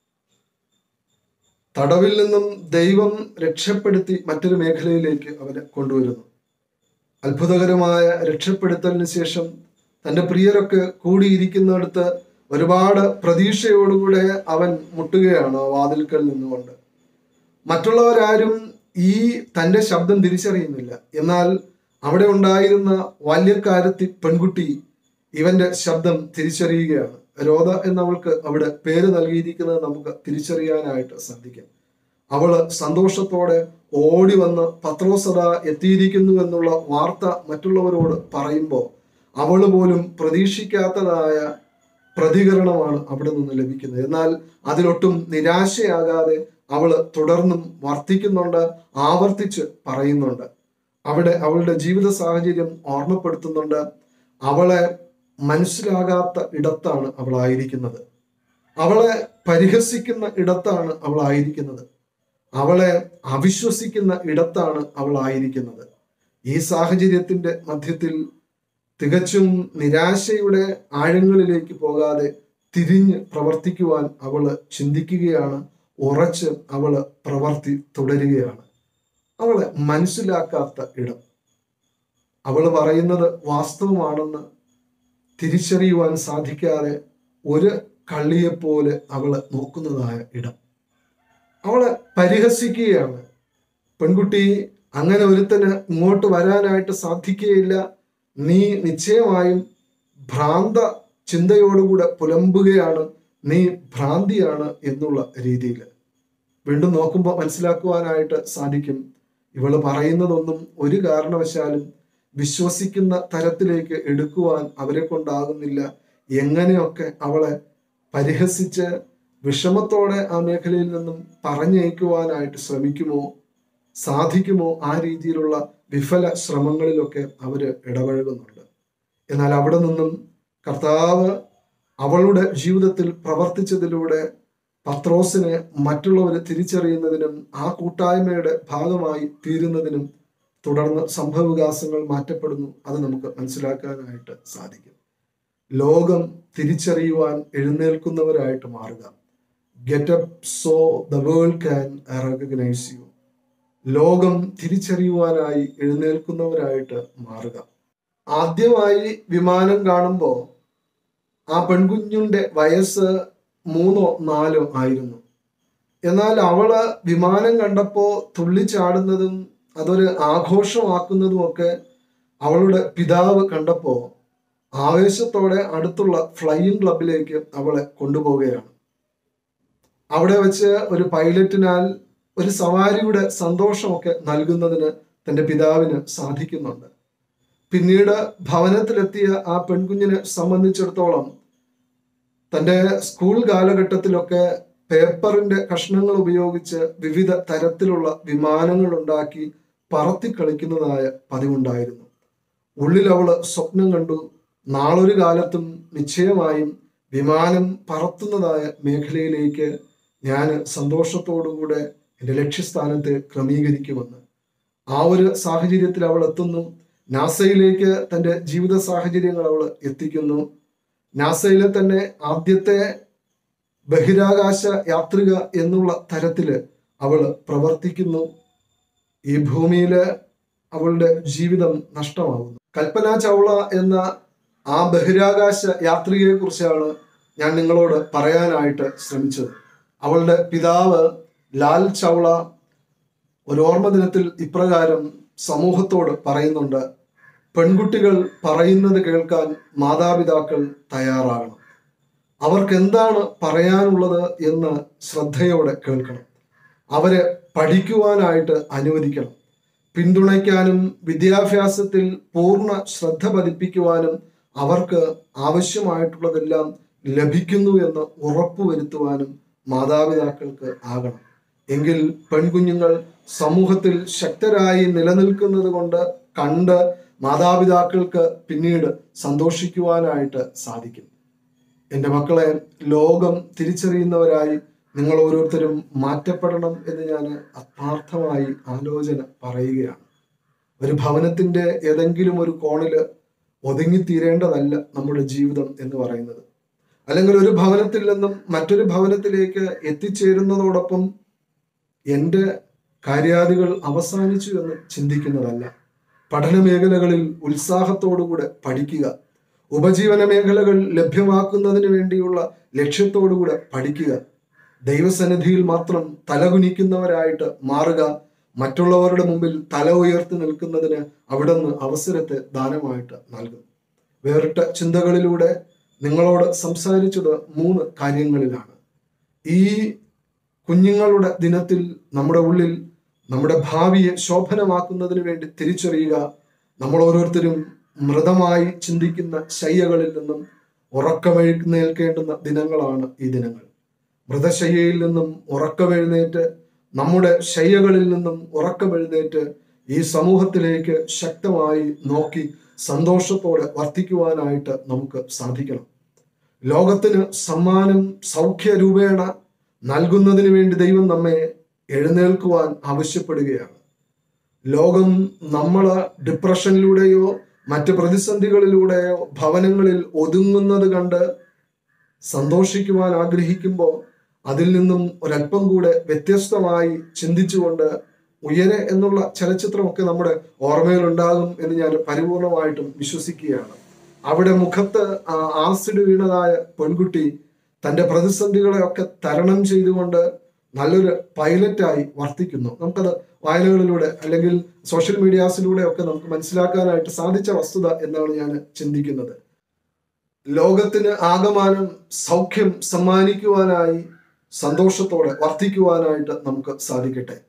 തടവിൽ നിന്നും ദൈവം രക്ഷപ്പെടുത്തി മറ്റൊരു മേഖലയിലേക്ക് അവനെ കൊണ്ടുവരുന്നു അത്ഭുതകരമായ രക്ഷപ്പെടുത്തലിന് ശേഷം തന്റെ പ്രിയരൊക്കെ കൂടിയിരിക്കുന്നിടത്ത് ഒരുപാട് പ്രതീക്ഷയോടുകൂടെ അവൻ മുട്ടുകയാണ് ആ വാതിൽക്കൽ നിന്നുകൊണ്ട് മറ്റുള്ളവരാരും ഈ തന്റെ ശബ്ദം തിരിച്ചറിയുന്നില്ല എന്നാൽ അവിടെ ഉണ്ടായിരുന്ന ബാല്യക്കാരത്തി പെൺകുട്ടി ഇവന്റെ ശബ്ദം തിരിച്ചറിയുകയാണ് രോധ എന്നവൾക്ക് അവിടെ പേര് നൽകിയിരിക്കുന്നത് നമുക്ക് തിരിച്ചറിയാനായിട്ട് സാധിക്കും അവള് സന്തോഷത്തോടെ ഓടി വന്ന് പത്രോസത എത്തിയിരിക്കുന്നു എന്നുള്ള വാർത്ത മറ്റുള്ളവരോട് പറയുമ്പോൾ അവള് പോലും പ്രതീക്ഷിക്കാത്തതായ പ്രതികരണമാണ് അവിടെ നിന്ന് ലഭിക്കുന്നത് എന്നാൽ അതിലൊട്ടും നിരാശയാകാതെ അവള് തുടർന്നും വർദ്ധിക്കുന്നുണ്ട് ആവർത്തിച്ച് പറയുന്നുണ്ട് അവിടെ അവളുടെ ജീവിത സാഹചര്യം ഓർമ്മപ്പെടുത്തുന്നുണ്ട് അവളെ മനസ്സിലാകാത്ത ഇടത്താണ് അവളായിരിക്കുന്നത് അവളെ പരിഹസിക്കുന്ന ഇടത്താണ് അവളായിരിക്കുന്നത് അവളെ അവിശ്വസിക്കുന്ന ഇടത്താണ് അവളായിരിക്കുന്നത് ഈ സാഹചര്യത്തിന്റെ മധ്യത്തിൽ തികച്ചും നിരാശയുടെ ആഴങ്ങളിലേക്ക് പോകാതെ തിരിഞ്ഞ് പ്രവർത്തിക്കുവാൻ അവള് ചിന്തിക്കുകയാണ് ഉറച്ച് അവള് പ്രവർത്തി തുടരുകയാണ് അവളെ മനസ്സിലാക്കാത്ത ഇടം അവള് പറയുന്നത് വാസ്തവമാണെന്ന് തിരിച്ചറിയുവാൻ സാധിക്കാതെ ഒരു കള്ളിയെപ്പോലെ അവള് നോക്കുന്നതായ ഇടം അവളെ പരിഹസിക്കുകയാണ് പെൺകുട്ടി അങ്ങനെ ഒരുത്തന് ഇങ്ങോട്ട് വരാനായിട്ട് സാധിക്കുകയില്ല നീ നിശ്ചയമായും ഭ്രാന്ത ചിന്തയോടുകൂടെ പുലമ്പുകയാണ് നീ ഭ്രാന്തിയാണ് എന്നുള്ള രീതിയിൽ വീണ്ടും നോക്കുമ്പോൾ മനസ്സിലാക്കുവാനായിട്ട് സാധിക്കും ഇവള് പറയുന്നതൊന്നും ഒരു കാരണവശാലും വിശ്വസിക്കുന്ന തരത്തിലേക്ക് എടുക്കുവാൻ അവരെ കൊണ്ടാകുന്നില്ല എങ്ങനെയൊക്കെ അവളെ പരിഹസിച്ച് വിഷമത്തോടെ ആ മേഖലയിൽ നിന്നും പറഞ്ഞയക്കുവാനായിട്ട് ശ്രമിക്കുമോ സാധിക്കുമോ ആ രീതിയിലുള്ള വിഫല ശ്രമങ്ങളിലൊക്കെ അവര് ഇടപഴകുന്നുണ്ട് എന്നാൽ അവിടെ നിന്നും കർത്താവ് അവളുടെ ജീവിതത്തിൽ പ്രവർത്തിച്ചതിലൂടെ പത്രോസിനെ മറ്റുള്ളവർ തിരിച്ചറിയുന്നതിനും ആ കൂട്ടായ്മയുടെ ഭാഗമായി തീരുന്നതിനും തുടർന്ന് സംഭവവികാസങ്ങൾ മാറ്റപ്പെടുന്നു അത് നമുക്ക് മനസ്സിലാക്കാനായിട്ട് സാധിക്കും ലോകം തിരിച്ചറിയുവാൻ എഴുന്നേൽക്കുന്നവരായിട്ട് മാറുക get up so the world can recognise you ലോകം തിരിച്ചറിയുവാനായി എഴുന്നേൽക്കുന്നവരായിട്ട് മാറുക ആദ്യമായി വിമാനം കാണുമ്പോൾ ആ പെൺകുഞ്ഞിന്റെ വയസ്സ് മൂന്നോ നാലോ ആയിരുന്നു എന്നാൽ അവള് വിമാനം കണ്ടപ്പോ തുള്ളിച്ചാടുന്നതും അതൊരു ആഘോഷമാക്കുന്നതും ഒക്കെ അവളുടെ പിതാവ് കണ്ടപ്പോ ആവേശത്തോടെ അടുത്തുള്ള ഫ്ലൈയിങ് ക്ലബിലേക്ക് അവളെ കൊണ്ടുപോവുകയാണ് അവിടെ വെച്ച് ഒരു പൈലറ്റിനാൽ ഒരു സവാരിയുടെ സന്തോഷമൊക്കെ നൽകുന്നതിന് തന്റെ പിതാവിന് സാധിക്കുന്നുണ്ട് പിന്നീട് ഭവനത്തിലെത്തിയ ആ പെൺകുഞ്ഞിനെ സംബന്ധിച്ചിടത്തോളം തൻ്റെ സ്കൂൾ കാലഘട്ടത്തിലൊക്കെ പേപ്പറിന്റെ കഷ്ണങ്ങൾ ഉപയോഗിച്ച് വിവിധ തരത്തിലുള്ള വിമാനങ്ങൾ ഉണ്ടാക്കി പറത്തി കളിക്കുന്നതായ പതിവുണ്ടായിരുന്നു ഉള്ളിൽ അവള് സ്വപ്നം കണ്ടു നാളൊരു കാലത്തും നിശ്ചയമായും വിമാനം പറത്തുന്നതായ മേഖലയിലേക്ക് ഞാൻ സന്തോഷത്തോടുകൂടെ എൻ്റെ ലക്ഷ്യസ്ഥാനത്തെ ക്രമീകരിക്കുമെന്ന് ആ ഒരു സാഹചര്യത്തിൽ അവൾ എത്തുന്നു നാസയിലേക്ക് തൻ്റെ ജീവിത സാഹചര്യങ്ങൾ അവൾ എത്തിക്കുന്നു നാസയിലെ തന്നെ ആദ്യത്തെ ബഹിരാകാശ യാത്രിക എന്നുള്ള തരത്തില് അവൾ പ്രവർത്തിക്കുന്നു ഈ ഭൂമിയില് അവളുടെ ജീവിതം നഷ്ടമാകുന്നു കൽപ്പന ചൗള എന്ന ആ ബഹിരാകാശ യാത്രികയെ കുറിച്ചാണ് ഞാൻ നിങ്ങളോട് പറയാനായിട്ട് ശ്രമിച്ചത് അവളുടെ പിതാവ് ലാൽ ചൗള ഒരു ഓർമ്മ ദിനത്തിൽ ഇപ്രകാരം സമൂഹത്തോട് പറയുന്നുണ്ട് പെൺകുട്ടികൾ പറയുന്നത് കേൾക്കാൻ മാതാപിതാക്കൾ തയ്യാറാകണം അവർക്ക് എന്താണ് പറയാനുള്ളത് എന്ന് ശ്രദ്ധയോടെ കേൾക്കണം അവരെ പഠിക്കുവാനായിട്ട് അനുവദിക്കണം പിന്തുണയ്ക്കാനും വിദ്യാഭ്യാസത്തിൽ പൂർണ്ണ ശ്രദ്ധ പതിപ്പിക്കുവാനും അവർക്ക് ആവശ്യമായിട്ടുള്ളതെല്ലാം ലഭിക്കുന്നു എന്ന് ഉറപ്പുവരുത്തുവാനും മാതാപിതാക്കൾക്ക് ആകണം എങ്കിൽ പെൺകുഞ്ഞുങ്ങൾ സമൂഹത്തിൽ ശക്തരായി നിലനിൽക്കുന്നത് കൊണ്ട് കണ്ട് മാതാപിതാക്കൾക്ക് പിന്നീട് സന്തോഷിക്കുവാനായിട്ട് സാധിക്കും എൻ്റെ മക്കളെ ലോകം തിരിച്ചറിയുന്നവരായി നിങ്ങൾ ഓരോരുത്തരും മാറ്റപ്പെടണം എന്ന് ഞാൻ ആത്മാർത്ഥമായി ആലോചന പറയുകയാണ് ഒരു ഭവനത്തിന്റെ ഏതെങ്കിലും ഒരു കോണില് ഒതുങ്ങിത്തീരേണ്ടതല്ല നമ്മുടെ ജീവിതം എന്ന് പറയുന്നത് അല്ലെങ്കിൽ ഒരു ഭവനത്തിൽ നിന്നും മറ്റൊരു ഭവനത്തിലേക്ക് എത്തിച്ചേരുന്നതോടൊപ്പം എൻ്റെ കാര്യാദികൾ അവസാനിച്ചു എന്ന് ചിന്തിക്കുന്നതല്ല പഠന മേഖലകളിൽ ഉത്സാഹത്തോടുകൂടെ പഠിക്കുക ഉപജീവന മേഖലകൾ ലഭ്യമാക്കുന്നതിന് വേണ്ടിയുള്ള ലക്ഷ്യത്തോടുകൂടെ പഠിക്കുക ദൈവസന്നിധിയിൽ മാത്രം തലകുനിക്കുന്നവരായിട്ട് മാറുക മറ്റുള്ളവരുടെ മുമ്പിൽ തല ഉയർത്തി നിൽക്കുന്നതിന് അവിടുന്ന് അവസരത്തെ ദാനമായിട്ട് നൽകും വേറിട്ട ചിന്തകളിലൂടെ നിങ്ങളോട് സംസാരിച്ചത് മൂന്ന് കാര്യങ്ങളിലാണ് ഈ കുഞ്ഞുങ്ങളുടെ ദിനത്തിൽ നമ്മുടെ ഉള്ളിൽ നമ്മുടെ ഭാവിയെ ശോഭനമാക്കുന്നതിന് വേണ്ടി തിരിച്ചറിയുക നമ്മൾ ഓരോരുത്തരും മൃതമായി ചിന്തിക്കുന്ന ശയ്യകളിൽ നിന്നും ഉറക്കമെഴുന്നേൽക്കേണ്ടുന്ന ദിനങ്ങളാണ് ഈ ദിനങ്ങൾ മൃതശയ്യയിൽ നിന്നും ഉറക്കമെഴുന്നേറ്റ് നമ്മുടെ ശയ്യകളിൽ നിന്നും ഉറക്കമെഴുന്നേറ്റ് ഈ സമൂഹത്തിലേക്ക് ശക്തമായി നോക്കി സന്തോഷത്തോടെ വർത്തിക്കുവാനായിട്ട് നമുക്ക് സാധിക്കണം ലോകത്തിന് സമ്മാനം സൗഖ്യരൂപേണ നൽകുന്നതിന് വേണ്ടി ദൈവം നമ്മെ എഴുന്നേൽക്കുവാൻ ആവശ്യപ്പെടുകയാണ് ലോകം നമ്മൾ ഡിപ്രഷനിലൂടെയോ മറ്റ് പ്രതിസന്ധികളിലൂടെയോ ഭവനങ്ങളിൽ ഒതുങ്ങുന്നത് കണ്ട് സന്തോഷിക്കുവാൻ ആഗ്രഹിക്കുമ്പോൾ അതിൽ നിന്നും ഒരല്പം കൂടെ വ്യത്യസ്തമായി ചിന്തിച്ചുകൊണ്ട് ഉയരെ എന്നുള്ള ചലച്ചിത്രമൊക്കെ നമ്മുടെ ഓർമ്മയിൽ ഉണ്ടാകും എന്ന് ഞാൻ പരിപൂർണമായിട്ടും വിശ്വസിക്കുകയാണ് അവിടെ മുഖത്ത് ആ ആസിഡ് വീണതായ പെൺകുട്ടി തന്റെ പ്രതിസന്ധികളെ ഒക്കെ തരണം ചെയ്തുകൊണ്ട് നല്ലൊരു പൈലറ്റായി വർത്തിക്കുന്നു നമുക്കത് വായനകളിലൂടെ അല്ലെങ്കിൽ സോഷ്യൽ മീഡിയാസിലൂടെ ഒക്കെ നമുക്ക് മനസ്സിലാക്കാനായിട്ട് സാധിച്ച വസ്തുത എന്നാണ് ഞാൻ ചിന്തിക്കുന്നത് ലോകത്തിന് ആകമാനം സൗഖ്യം സമ്മാനിക്കുവാനായി സന്തോഷത്തോടെ വർദ്ധിക്കുവാനായിട്ട് നമുക്ക് സാധിക്കട്ടെ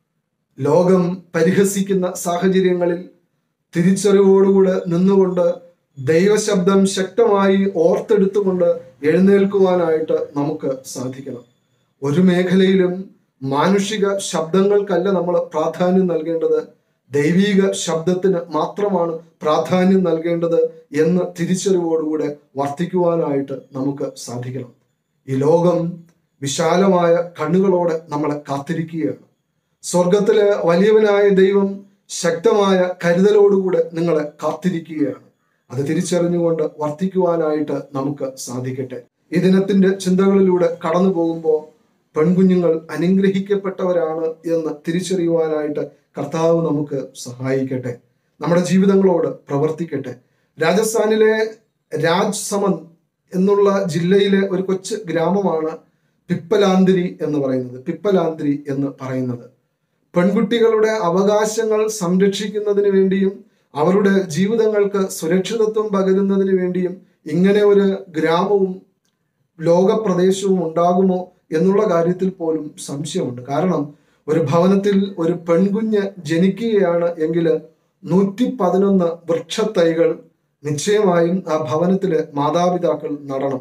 ലോകം പരിഹസിക്കുന്ന സാഹചര്യങ്ങളിൽ തിരിച്ചറിവോടുകൂടെ നിന്നുകൊണ്ട് ദൈവശബ്ദം ശക്തമായി ഓർത്തെടുത്തുകൊണ്ട് എഴുന്നേൽക്കുവാനായിട്ട് നമുക്ക് സാധിക്കണം ഒരു മേഖലയിലും മാനുഷിക ശബ്ദങ്ങൾക്കല്ല നമ്മൾ പ്രാധാന്യം നൽകേണ്ടത് ദൈവീക ശബ്ദത്തിന് മാത്രമാണ് പ്രാധാന്യം നൽകേണ്ടത് എന്ന് തിരിച്ചറിവോടുകൂടെ വർത്തിക്കുവാനായിട്ട് നമുക്ക് സാധിക്കണം ഈ ലോകം വിശാലമായ കണ്ണുകളോടെ നമ്മളെ കാത്തിരിക്കുകയാണ് സ്വർഗത്തിലെ വലിയവനായ ദൈവം ശക്തമായ കരുതലോടുകൂടെ നിങ്ങളെ കാത്തിരിക്കുകയാണ് അത് തിരിച്ചറിഞ്ഞുകൊണ്ട് വർത്തിക്കുവാനായിട്ട് നമുക്ക് സാധിക്കട്ടെ ഈ ദിനത്തിന്റെ ചിന്തകളിലൂടെ കടന്നു പോകുമ്പോൾ പെൺകുഞ്ഞുങ്ങൾ അനുഗ്രഹിക്കപ്പെട്ടവരാണ് എന്ന് തിരിച്ചറിയുവാനായിട്ട് കർത്താവ് നമുക്ക് സഹായിക്കട്ടെ നമ്മുടെ ജീവിതങ്ങളോട് പ്രവർത്തിക്കട്ടെ രാജസ്ഥാനിലെ രാജ് സമൻ എന്നുള്ള ജില്ലയിലെ ഒരു കൊച്ചു ഗ്രാമമാണ് പിപ്പലാന്തിരി എന്ന് പറയുന്നത് പിപ്പലാന്തിരി എന്ന് പറയുന്നത് പെൺകുട്ടികളുടെ അവകാശങ്ങൾ സംരക്ഷിക്കുന്നതിന് വേണ്ടിയും അവരുടെ ജീവിതങ്ങൾക്ക് സുരക്ഷിതത്വം പകരുന്നതിന് വേണ്ടിയും ഇങ്ങനെ ഒരു ഗ്രാമവും ലോകപ്രദേശവും ഉണ്ടാകുമോ എന്നുള്ള കാര്യത്തിൽ പോലും സംശയമുണ്ട് കാരണം ഒരു ഭവനത്തിൽ ഒരു പെൺകുഞ്ഞ് ജനിക്കുകയാണ് എങ്കിൽ നൂറ്റി പതിനൊന്ന് വൃക്ഷത്തൈകൾ നിശ്ചയമായും ആ ഭവനത്തിലെ മാതാപിതാക്കൾ നടണം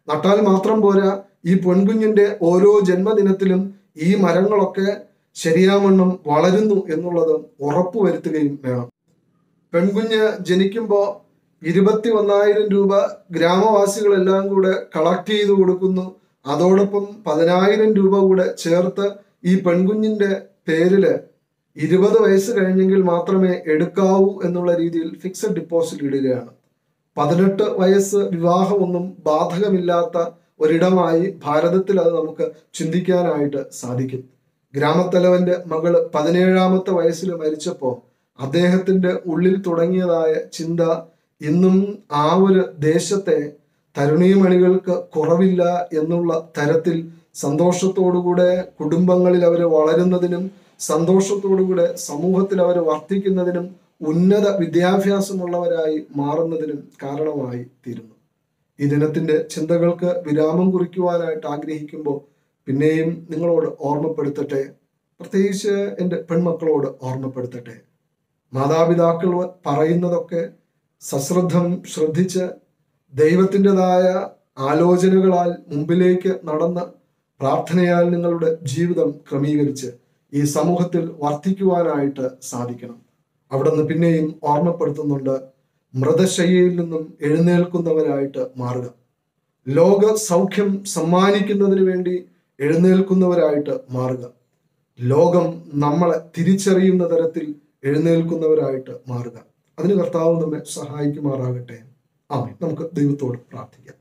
നട്ടാൽ മാത്രം പോരാ ഈ പൊൻകുഞ്ഞിന്റെ ഓരോ ജന്മദിനത്തിലും ഈ മരങ്ങളൊക്കെ ശരിയാവണ്ണം വളരുന്നു എന്നുള്ളത് ഉറപ്പുവരുത്തുകയും വേണം പെൺകുഞ്ഞ് ജനിക്കുമ്പോൾ ഇരുപത്തി ഒന്നായിരം രൂപ ഗ്രാമവാസികളെല്ലാം കൂടെ കളക്ട് ചെയ്ത് കൊടുക്കുന്നു അതോടൊപ്പം പതിനായിരം രൂപ കൂടെ ചേർത്ത് ഈ പെൺകുഞ്ഞിന്റെ പേരില് ഇരുപത് വയസ്സ് കഴിഞ്ഞെങ്കിൽ മാത്രമേ എടുക്കാവൂ എന്നുള്ള രീതിയിൽ ഫിക്സഡ് ഡിപ്പോസിറ്റ് ഇടുകയാണ് പതിനെട്ട് വയസ്സ് വിവാഹമൊന്നും ബാധകമില്ലാത്ത ഒരിടമായി ഭാരതത്തിൽ അത് നമുക്ക് ചിന്തിക്കാനായിട്ട് സാധിക്കും ഗ്രാമത്തലവന്റെ മകള് പതിനേഴാമത്തെ വയസ്സിൽ മരിച്ചപ്പോൾ അദ്ദേഹത്തിന്റെ ഉള്ളിൽ തുടങ്ങിയതായ ചിന്ത ഇന്നും ആ ഒരു ദേശത്തെ തരുണീമണികൾക്ക് കുറവില്ല എന്നുള്ള തരത്തിൽ സന്തോഷത്തോടുകൂടെ കുടുംബങ്ങളിൽ അവർ വളരുന്നതിനും സന്തോഷത്തോടുകൂടെ സമൂഹത്തിൽ അവർ വർദ്ധിക്കുന്നതിനും ഉന്നത വിദ്യാഭ്യാസമുള്ളവരായി മാറുന്നതിനും കാരണമായി തീരുന്നു ഈ ദിനത്തിന്റെ ചിന്തകൾക്ക് വിരാമം കുറിക്കുവാനായിട്ട് ആഗ്രഹിക്കുമ്പോൾ പിന്നെയും നിങ്ങളോട് ഓർമ്മപ്പെടുത്തട്ടെ പ്രത്യേകിച്ച് എൻ്റെ പെൺമക്കളോട് ഓർമ്മപ്പെടുത്തട്ടെ മാതാപിതാക്കൾ പറയുന്നതൊക്കെ സശ്രദ്ധം ശ്രദ്ധിച്ച് ദൈവത്തിൻ്റെതായ ആലോചനകളാൽ മുമ്പിലേക്ക് നടന്ന് പ്രാർത്ഥനയാൽ നിങ്ങളുടെ ജീവിതം ക്രമീകരിച്ച് ഈ സമൂഹത്തിൽ വർദ്ധിക്കുവാനായിട്ട് സാധിക്കണം അവിടുന്ന് പിന്നെയും ഓർമ്മപ്പെടുത്തുന്നുണ്ട് മൃതശയ്യയിൽ നിന്നും എഴുന്നേൽക്കുന്നവരായിട്ട് മാറുക ലോക സൗഖ്യം സമ്മാനിക്കുന്നതിന് വേണ്ടി എഴുന്നേൽക്കുന്നവരായിട്ട് മാറുക ലോകം നമ്മളെ തിരിച്ചറിയുന്ന തരത്തിൽ എഴുന്നേൽക്കുന്നവരായിട്ട് മാറുക അതിന് കർത്താവ് നമ്മെ സഹായിക്കുമാറാകട്ടെ ആമേ നമുക്ക് ദൈവത്തോട് പ്രാർത്ഥിക്കാം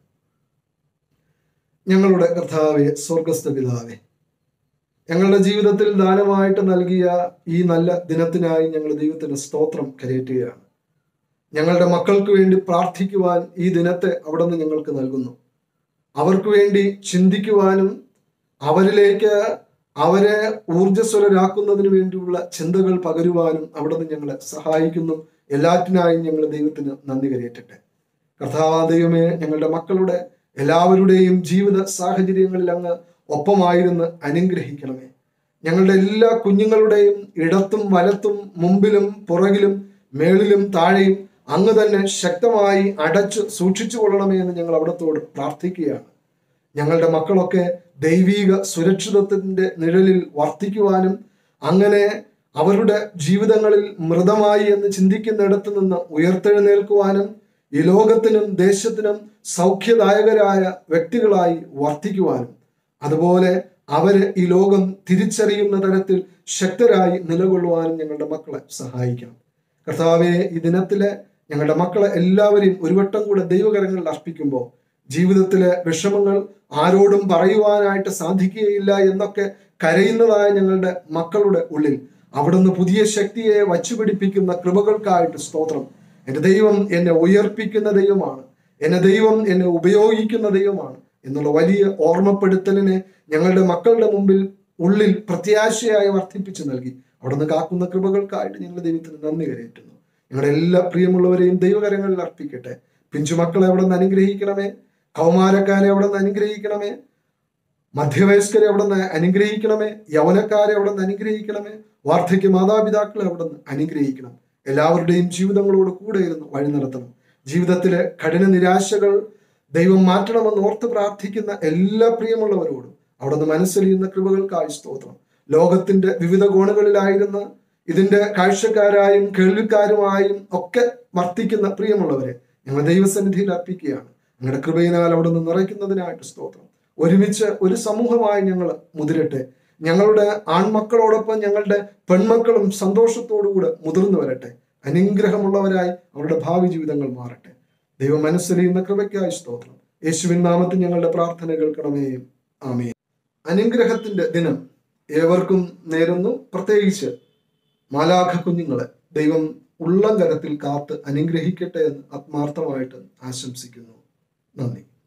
ഞങ്ങളുടെ കർത്താവെ സ്വർഗസ്ഥ പിതാവെ ഞങ്ങളുടെ ജീവിതത്തിൽ ദാനമായിട്ട് നൽകിയ ഈ നല്ല ദിനത്തിനായി ഞങ്ങൾ ദൈവത്തിന് സ്തോത്രം കരയറ്റുകയാണ് ഞങ്ങളുടെ മക്കൾക്ക് വേണ്ടി പ്രാർത്ഥിക്കുവാൻ ഈ ദിനത്തെ അവിടെ നിന്ന് ഞങ്ങൾക്ക് നൽകുന്നു അവർക്ക് വേണ്ടി ചിന്തിക്കുവാനും അവരിലേക്ക് അവരെ ഊർജ്ജസ്വലരാക്കുന്നതിന് വേണ്ടിയുള്ള ചിന്തകൾ പകരുവാനും അവിടെ നിന്ന് ഞങ്ങളെ സഹായിക്കുന്നു എല്ലാറ്റിനായും ഞങ്ങൾ ദൈവത്തിന് നന്ദി കരയറ്റട്ടെ കർത്താവാ ദൈവമേ ഞങ്ങളുടെ മക്കളുടെ എല്ലാവരുടെയും ജീവിത സാഹചര്യങ്ങളിൽ അങ്ങ് ഒപ്പമായിരുന്ന് അനുഗ്രഹിക്കണമേ ഞങ്ങളുടെ എല്ലാ കുഞ്ഞുങ്ങളുടെയും ഇടത്തും വലത്തും മുമ്പിലും പുറകിലും മേളിലും താഴെയും അങ്ങ് തന്നെ ശക്തമായി അടച്ചു സൂക്ഷിച്ചു കൊള്ളണമേ എന്ന് ഞങ്ങൾ അവിടത്തോട് പ്രാർത്ഥിക്കുകയാണ് ഞങ്ങളുടെ മക്കളൊക്കെ ദൈവീക സുരക്ഷിതത്വത്തിന്റെ നിഴലിൽ വർത്തിക്കുവാനും അങ്ങനെ അവരുടെ ജീവിതങ്ങളിൽ മൃതമായി എന്ന് ചിന്തിക്കുന്നിടത്ത് നിന്ന് ഉയർത്തെഴുന്നേൽക്കുവാനും ഈ ലോകത്തിനും ദേശത്തിനും സൗഖ്യദായകരായ വ്യക്തികളായി വർത്തിക്കുവാനും അതുപോലെ അവര് ഈ ലോകം തിരിച്ചറിയുന്ന തരത്തിൽ ശക്തരായി നിലകൊള്ളുവാനും ഞങ്ങളുടെ മക്കളെ സഹായിക്കണം കർത്താവെ ഈ ദിനത്തിലെ ഞങ്ങളുടെ മക്കളെ എല്ലാവരെയും ഒരു വട്ടം കൂടെ ദൈവകരങ്ങളിൽ അർപ്പിക്കുമ്പോൾ ജീവിതത്തിലെ വിഷമങ്ങൾ ആരോടും പറയുവാനായിട്ട് സാധിക്കുകയില്ല എന്നൊക്കെ കരയുന്നതായ ഞങ്ങളുടെ മക്കളുടെ ഉള്ളിൽ അവിടുന്ന് പുതിയ ശക്തിയെ വച്ചുപിടിപ്പിക്കുന്ന കൃപകൾക്കായിട്ട് സ്തോത്രം എൻ്റെ ദൈവം എന്നെ ഉയർപ്പിക്കുന്ന ദൈവമാണ് എന്നെ ദൈവം എന്നെ ഉപയോഗിക്കുന്ന ദൈവമാണ് എന്നുള്ള വലിയ ഓർമ്മപ്പെടുത്തലിനെ ഞങ്ങളുടെ മക്കളുടെ മുമ്പിൽ ഉള്ളിൽ പ്രത്യാശയായി വർദ്ധിപ്പിച്ചു നൽകി അവിടുന്ന് കാക്കുന്ന കൃപകൾക്കായിട്ട് ഞങ്ങൾ ദൈവത്തിന് നന്ദി കരയറ്റുന്നു ഞങ്ങളുടെ എല്ലാ പ്രിയമുള്ളവരെയും ദൈവകരങ്ങളിൽ അർപ്പിക്കട്ടെ പിഞ്ചു മക്കളെ അവിടെ നിന്ന് അനുഗ്രഹിക്കണമേ കൗമാരക്കാരെ അവിടെ നിന്ന് അനുഗ്രഹിക്കണമേ മധ്യവയസ്കരെ അവിടെ നിന്ന് അനുഗ്രഹിക്കണമേ യൗവനക്കാരെ അവിടെ നിന്ന് അനുഗ്രഹിക്കണമേ വാർദ്ധക്യ മാതാപിതാക്കളെ അവിടെ നിന്ന് അനുഗ്രഹിക്കണം എല്ലാവരുടെയും ജീവിതങ്ങളോട് കൂടെ ഇരുന്ന് വഴി നടത്തണം ജീവിതത്തിലെ കഠിന നിരാശകൾ ദൈവം മാറ്റണമെന്ന് ഓർത്ത് പ്രാർത്ഥിക്കുന്ന എല്ലാ പ്രിയമുള്ളവരോടും അവിടെ നിന്ന് മനസ്സലിയുന്ന കൃപകൾക്കായി സ്തോത്രം ലോകത്തിന്റെ വിവിധ കോണുകളിലായിരുന്ന ഇതിന്റെ കാഴ്ചക്കാരായും കേൾവിക്കാരുമായും ഒക്കെ വർത്തിക്കുന്ന പ്രിയമുള്ളവരെ ഞങ്ങൾ ദൈവസന്നിധിയിൽ അർപ്പിക്കുകയാണ് ഞങ്ങളുടെ കൃപയിനാൽ അവിടെ നിന്ന് നിറയ്ക്കുന്നതിനായിട്ട് സ്തോത്രം ഒരുമിച്ച് ഒരു സമൂഹമായി ഞങ്ങൾ മുതിരട്ടെ ഞങ്ങളുടെ ആൺമക്കളോടൊപ്പം ഞങ്ങളുടെ പെൺമക്കളും സന്തോഷത്തോടുകൂടെ മുതിർന്നു വരട്ടെ അനുഗ്രഹമുള്ളവരായി അവരുടെ ഭാവി ജീവിതങ്ങൾ മാറട്ടെ ദൈവം മനസ്സലിയുന്ന കൃപയ്ക്കായി സ്തോത്രം യേശുവിൻ നാമത്തിൽ ഞങ്ങളുടെ പ്രാർത്ഥന കേൾക്കണമേ ആമേ അനുഗ്രഹത്തിന്റെ ദിനം ഏവർക്കും നേരുന്നു പ്രത്യേകിച്ച് മാലാഖ കുഞ്ഞുങ്ങളെ ദൈവം ഉള്ളം കരത്തിൽ കാത്ത് അനുഗ്രഹിക്കട്ടെ എന്ന് ആത്മാർത്ഥമായിട്ട് ആശംസിക്കുന്നു നന്ദി